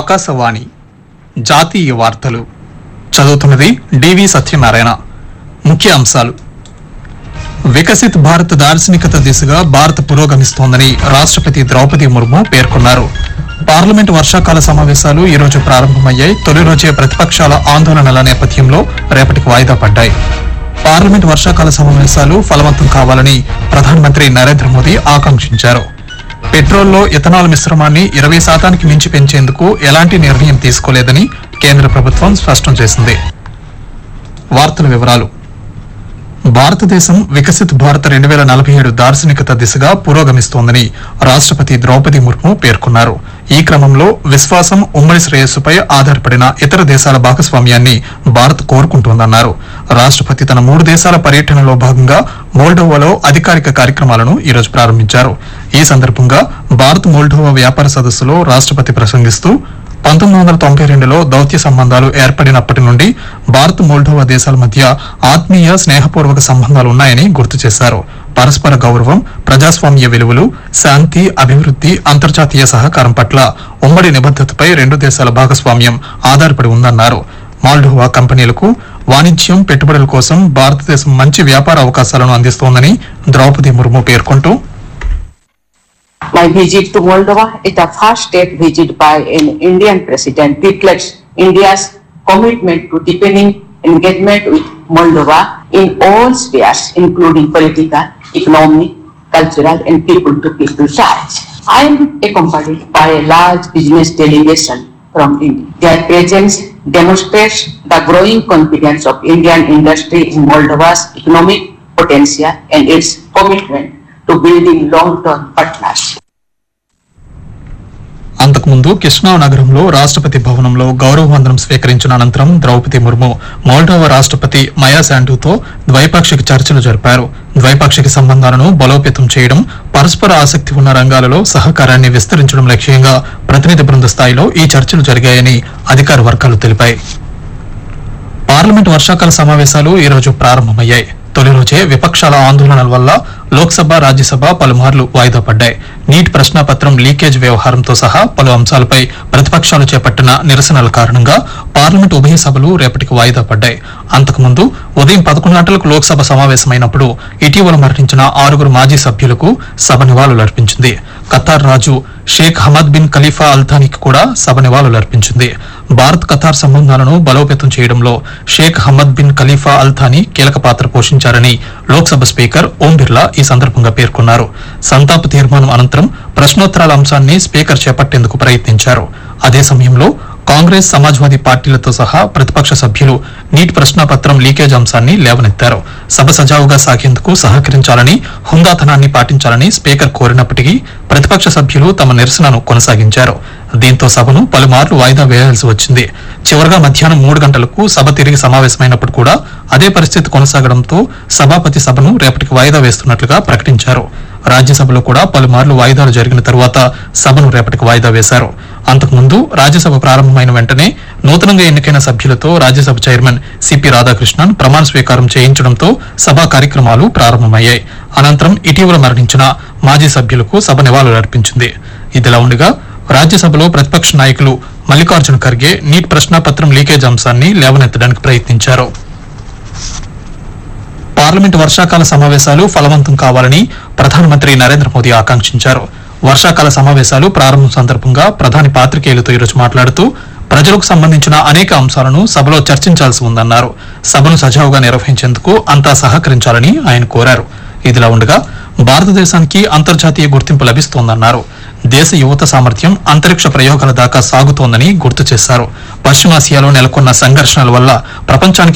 ఆకాశవాణి జాతీయ వార్తలు చదువుతున్నది డివి సత్యనారాయణ ముఖ్య అంశాలు వికసిత్ భారత్ దార్శనికత దిశగా భారత్ పురోగమిస్తోందని రాష్ట్రపతి ద్రౌపది ముర్ము పేర్కొన్నారు పార్లమెంట్ వర్షాకాల సమావేశాలు ఈ రోజు ప్రారంభమయ్యాయి తొలి రోజే ప్రతిపక్షాల ఆందోళనల నేపథ్యంలో రేపటికి వాయిదా పడ్డాయి పార్లమెంట్ వర్షాకాల సమావేశాలు ఫలవంతం కావాలని ప్రధానమంత్రి నరేంద్ర మోదీ ఆకాంక్షించారు పెట్రోల్లో ఇథనాల్ మిశ్రమాన్ని ఇరవై శాతానికి మించి పెంచేందుకు ఎలాంటి నిర్ణయం తీసుకోలేదని కేంద్ర ప్రభుత్వం స్పష్టం చేసింది వార్తల వివరాలు భారతదేశం వికసిత్ భారత్ రెండు వేల నలభై ఏడు దార్శనికత దిశగా పురోగమిస్తోందని రాష్ట్రపతి ద్రౌపది ముర్ము పేర్కొన్నారు ఈ క్రమంలో విశ్వాసం ఉమ్మడి శ్రేయస్సుపై ఆధారపడిన ఇతర దేశాల భాగస్వామ్యాన్ని భారత్ కోరుకుంటోందన్నారు రాష్ట్రపతి తన మూడు దేశాల పర్యటనలో భాగంగా మోల్డోవాలో అధికారిక కార్యక్రమాలను ఈ రోజు ప్రారంభించారు ఈ సందర్భంగా భారత్ మోల్డోవా వ్యాపార సదస్సులో రాష్ట్రపతి ప్రసంగిస్తూ పంతొమ్మిది వందల తొంభై రెండులో దౌత్య సంబంధాలు ఏర్పడినప్పటి నుండి భారత్ మోల్డోవా దేశాల మధ్య ఆత్మీయ స్నేహపూర్వక సంబంధాలు ఉన్నాయని గుర్తు చేశారు పరస్పర గౌరవం ప్రజాస్వామ్య విలువలు శాంతి అభివృద్ది అంతర్జాతీయ సహకారం పట్ల ఉమ్మడి నిబద్దతపై రెండు దేశాల భాగస్వామ్యం ఆధారపడి ఉందన్నారు మాల్డోవా కంపెనీలకు వాణిజ్యం పెట్టుబడుల కోసం భారతదేశం మంచి వ్యాపార అవకాశాలను అందిస్తోందని ద్రౌపది ముర్ము పేర్కొంటూ My visit to Moldova is the first state visit by an Indian president reflects India's commitment to deepening engagement with Moldova in all spheres, including political, economic, cultural, and people-to-people ties. I am accompanied by a large business delegation from India. Their presence demonstrates the growing confidence of Indian industry in Moldova's economic potential and its commitment to building long-term partnership. అంతకుముందు కిష్నా నగరంలో రాష్ట్రపతి భవనంలో గౌరవ వందనం స్వీకరించిన అనంతరం Draupadi Murmu Moldova రాష్ట్రపతి మయా శాండూతో ద్వైపాక్షిక చర్చలు జరిపారు ద్వైపాక్షిక సంబంధాలను బలోపేతం చేయడం పరస్పర ఆసక్తి ఉన్న రంగాలలో సహకారాన్ని విస్తరించడం లక్ష్యంగా ప్రతినిధి బృంద స్థాయిలో ఈ చర్చలు జరిగాయని అధికార వర్గాలు తెలిపాయి పార్లమెంట్ వర్షాకాల సమావేశాలు ఈ రోజు ప్రారంభమయ్యాయి తొలి రోజే విపక్షాల ఆందోళనల వల్ల లోక్సభ రాజ్యసభ పలుమార్లు వాయిదా పడ్డాయి నీట్ ప్రశ్నాపత్రం లీకేజ్ వ్యవహారంతో సహా పలు అంశాలపై ప్రతిపక్షాలు చేపట్టిన నిరసనల కారణంగా పార్లమెంట్ ఉభయ సభలు రేపటికి వాయిదా పడ్డాయి అంతకుముందు ఉదయం పదకొండు గంటలకు లోక్సభ సమావేశమైనప్పుడు ఇటీవల మరణించిన ఆరుగురు మాజీ సభ్యులకు సభ నివాళులర్పించింది ఖతార్ రాజు షేక్ హమద్ బిన్ ఖలీఫా అల్థానీకి కూడా సభ నివాళులర్పించింది భారత్ ఖతార్ సంబంధాలను బలోపేతం చేయడంలో Sheikh Hamad bin Khalifa Al Thani కీలక పాత్ర పోషించారని లోక్సభ స్పీకర్ ఓం బిర్లా ఈ సందర్భంగా పేర్కొన్నారు సంతాప తీర్మానం అనంతరం ప్రశ్నోత్తరాల అంశాన్ని స్పీకర్ చేపట్టేందుకు ప్రయత్నించారు అదే సమయంలో కాంగ్రెస్ సమాజ్వాదీ పార్టీలతో సహా ప్రతిపక్ష సభ్యులు నీట్ ప్రశ్నాపత్రం లీకేజ్ అంశాన్ని లేవనెత్తారు సభ సజావుగా సాగేందుకు సహకరించాలని హుందాతనాన్ని పాటించాలని స్పీకర్ కోరినప్పటికీ ప్రతిపక్ష సభ్యులు తమ నిరసనను కొనసాగించారు దీంతో సభను పలుమార్లు వాయిదా వేయాల్సి వచ్చింది చివరగా మధ్యాహ్నం మూడు గంటలకు సభ తిరిగి సమావేశమైనప్పుడు కూడా అదే పరిస్థితి కొనసాగడంతో సభాపతి సభను రేపటికి వాయిదా వేస్తున్నట్లుగా ప్రకటించారు రాజ్యసభలో కూడా పలుమార్లు వాయిదాలు జరిగిన తరువాత సభను రేపటికి వాయిదా వేశారు అంతకుముందు రాజ్యసభ ప్రారంభమైన వెంటనే నూతనంగా ఎన్నికైన సభ్యులతో రాజ్యసభ చైర్మన్ సిపి రాధాకృష్ణన్ ప్రమాణ స్వీకారం చేయించడంతో సభా కార్యక్రమాలు ప్రారంభమయ్యాయి అనంతరం ఇటీవల మరణించిన మాజీ సభ్యులకు సభ నివాళులర్పించింది ఇదిలా ఉండగా రాజ్యసభలో ప్రతిపక్ష నాయకులు మల్లికార్జున ఖర్గే నీట్ ప్రశ్నాపత్రం లీకేజ్ అంశాన్ని లేవనెత్తడానికి ప్రయత్నించారు పార్లమెంట్ వర్షాకాల సమావేశాలు ఫలవంతం కావాలని ప్రధానమంత్రి నరేంద్ర మోదీ ఆకాంక్షించారు వర్షాకాల సమావేశాలు ప్రారంభం సందర్భంగా ప్రధాని పాత్రికేయులతో ఈరోజు మాట్లాడుతూ ప్రజలకు సంబంధించిన అనేక అంశాలను సభలో చర్చించాల్సి ఉందన్నారు సభను సజావుగా నిర్వహించేందుకు అంతా సహకరించాలని ఆయన కోరారు ఇదిలా ఉండగా భారతదేశానికి అంతర్జాతీయ గుర్తింపు లభిస్తోందన్నారు దేశ యువత సామర్థ్యం అంతరిక్ష ప్రయోగాల దాకా సాగుతోందని గుర్తు చేశారు పశ్చిమాసియాలో నెలకొన్న సంఘర్షణల వల్ల ప్రపంచానికి